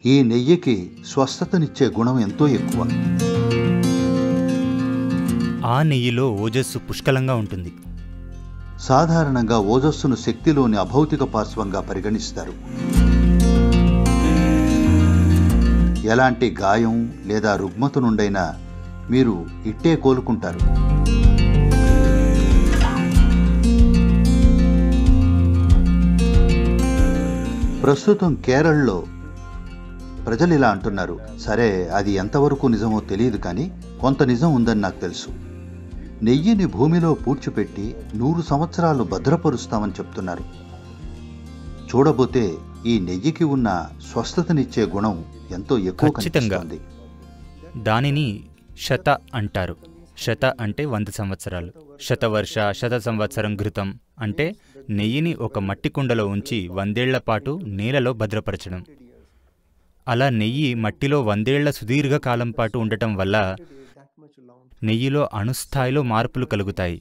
ఈ నెయ్యికి స్వస్థతనిచ్చే గుణం ఎంతో ఎక్కువ ఆ నెయ్యిలో ఓజస్సు పుష్కలంగా ఉంటుంది సాధారణంగా ఓజస్సును శక్తిలోని అభౌతిక పార్శ్వంగా పరిగణిస్తారు ఎలాంటి గాయం లేదా రుగ్మత నుండైనా మీరు ఇట్టే కోలుకుంటారు ప్రస్తుతం కేరళలో ప్రజలు ఇలా అంటున్నారు సరే అది ఎంతవరకు నిజమో తెలియదు కానీ కొంత నిజం ఉందని నాకు తెలుసు నెయ్యిని భూమిలో పూడ్చిపెట్టి నూరు సంవత్సరాలు భద్రపరుస్తామని చెప్తున్నారు చూడబోతే ఈ నెయ్యికి ఉన్న స్వస్థతనిచ్చే గుణం ఎంతో ఎక్కువ ఖచ్చితంగా. కనిపిస్తోంది దానిని శత అంటారు శత అంటే వంద సంవత్సరాలు శతవర్ష శత సంవత్సరం ఘృతం అంటే నెయ్యిని ఒక మట్టి కుండలో ఉంచి వందేళ్ల పాటు నేలలో భద్రపరచడం అలా నెయ్యి మట్టిలో వందేళ్ల సుదీర్ఘ కాలం పాటు ఉండటం వల్ల నెయ్యిలో అణుస్థాయిలో మార్పులు కలుగుతాయి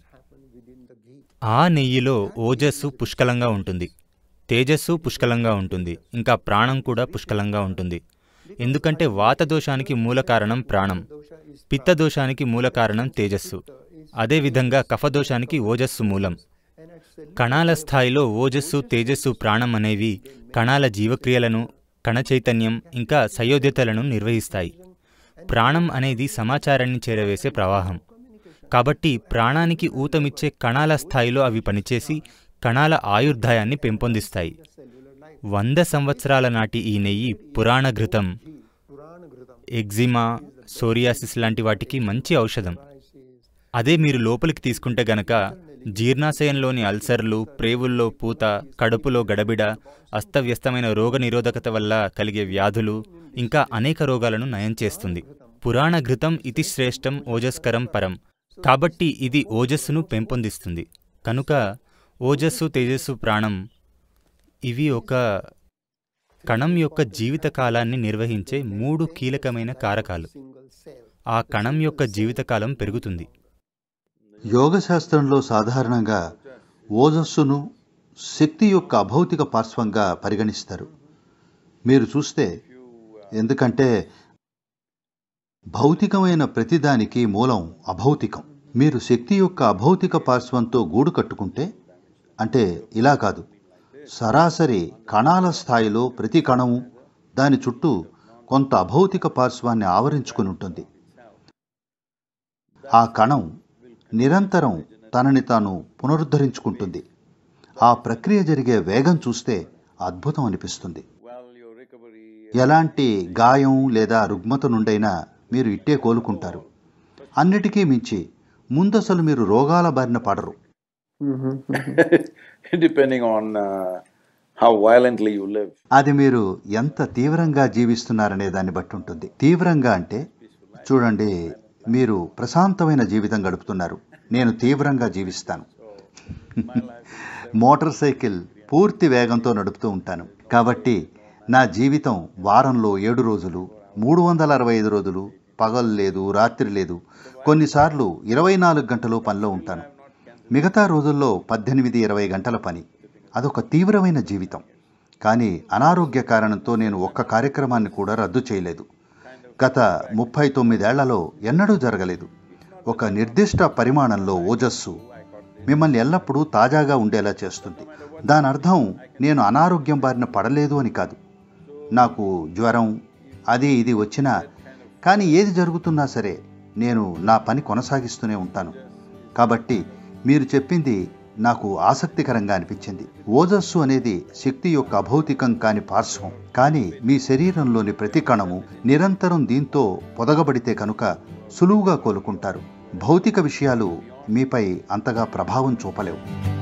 ఆ నెయ్యిలో ఓజస్సు పుష్కలంగా ఉంటుంది తేజస్సు పుష్కలంగా ఉంటుంది ఇంకా ప్రాణం కూడా పుష్కలంగా ఉంటుంది ఎందుకంటే వాత దోషానికి మూల కారణం ప్రాణం పిత్త దోషానికి మూల కారణం తేజస్సు అదేవిధంగా కఫదోషానికి ఓజస్సు మూలం కణాల స్థాయిలో ఓజస్సు తేజస్సు ప్రాణం అనేవి కణాల జీవక్రియలను కణ చైతన్యం ఇంకా సయోధ్యతలను నిర్వహిస్తాయి ప్రాణం అనేది సమాచారాన్ని చేరవేసే ప్రవాహం కాబట్టి ప్రాణానికి ఊతమిచ్చే కణాల స్థాయిలో అవి పనిచేసి కణాల ఆయుర్దాయాన్ని పెంపొందిస్తాయి వంద సంవత్సరాల నాటి ఈ నెయ్యి పురాణ ఘృతం ఎగ్జిమా సోరియాసిస్ లాంటి వాటికి మంచి ఔషధం అదే మీరు లోపలికి తీసుకుంటే గనక జీర్ణాశయంలోని అల్సర్లు ప్రేవుల్లో పూత కడుపులో గడబిడ అస్తవ్యస్తమైన రోగ నిరోధకత వల్ల కలిగే వ్యాధులు ఇంకా అనేక రోగాలను నయం చేస్తుంది పురాణ ఘృతం ఇతి శ్రేష్టం ఓజస్కరం పరం కాబట్టి ఇది ఓజస్సును పెంపొందిస్తుంది కనుక ఓజస్సు తేజస్సు ప్రాణం ఇవి ఒక కణం యొక్క జీవిత కాలాన్ని నిర్వహించే మూడు కీలకమైన కారకాలు ఆ కణం యొక్క జీవితకాలం పెరుగుతుంది యోగ శాస్త్రంలో సాధారణంగా ఓజస్సును శక్తి యొక్క అభౌతిక పార్శ్వంగా పరిగణిస్తారు మీరు చూస్తే ఎందుకంటే భౌతికమైన ప్రతిదానికి మూలం అభౌతికం మీరు శక్తి యొక్క అభౌతిక పార్శ్వంతో గూడు కట్టుకుంటే అంటే ఇలా కాదు సరాసరి కణాల స్థాయిలో ప్రతి కణము దాని చుట్టూ కొంత అభౌతిక పార్శ్వాన్ని ఆవరించుకుని ఉంటుంది ఆ కణం నిరంతరం తనని తాను పునరుద్ధరించుకుంటుంది ఆ ప్రక్రియ జరిగే వేగం చూస్తే అద్భుతం అనిపిస్తుంది ఎలాంటి గాయం లేదా రుగ్మత నుండైనా మీరు ఇట్టే కోలుకుంటారు అన్నిటికీ మించి ముందసలు మీరు రోగాల బారిన పడరు depending on uh, how violently you live. అది మీరు ఎంత తీవ్రంగా జీవిస్తున్నారనే దాన్ని బట్టి ఉంటుంది తీవ్రంగా అంటే చూడండి మీరు ప్రశాంతమైన జీవితం గడుపుతున్నారు నేను తీవ్రంగా జీవిస్తాను మోటార్ సైకిల్ పూర్తి వేగంతో నడుపుతూ ఉంటాను కాబట్టి నా జీవితం వారంలో ఏడు రోజులు మూడు వందల అరవై ఐదు రోజులు పగలు లేదు రాత్రి లేదు కొన్నిసార్లు ఇరవై నాలుగు గంటలు పనిలో ఉంటాను మిగతా రోజుల్లో పద్దెనిమిది ఇరవై గంటల పని అదొక తీవ్రమైన జీవితం కానీ అనారోగ్య కారణంతో నేను ఒక్క కార్యక్రమాన్ని కూడా రద్దు చేయలేదు గత ముప్పై తొమ్మిదేళ్లలో ఎన్నడూ జరగలేదు ఒక నిర్దిష్ట పరిమాణంలో ఓజస్సు మిమ్మల్ని ఎల్లప్పుడూ తాజాగా ఉండేలా చేస్తుంది దాని అర్థం నేను అనారోగ్యం బారిన పడలేదు అని కాదు నాకు జ్వరం అది ఇది వచ్చినా కానీ ఏది జరుగుతున్నా సరే నేను నా పని కొనసాగిస్తూనే ఉంటాను కాబట్టి మీరు చెప్పింది నాకు ఆసక్తికరంగా అనిపించింది ఓజస్సు అనేది శక్తి యొక్క అభౌతికం కాని పార్శ్వం కానీ మీ శరీరంలోని ప్రతి కణము నిరంతరం దీంతో పొదగబడితే కనుక సులువుగా కోలుకుంటారు భౌతిక విషయాలు మీపై అంతగా ప్రభావం చూపలేవు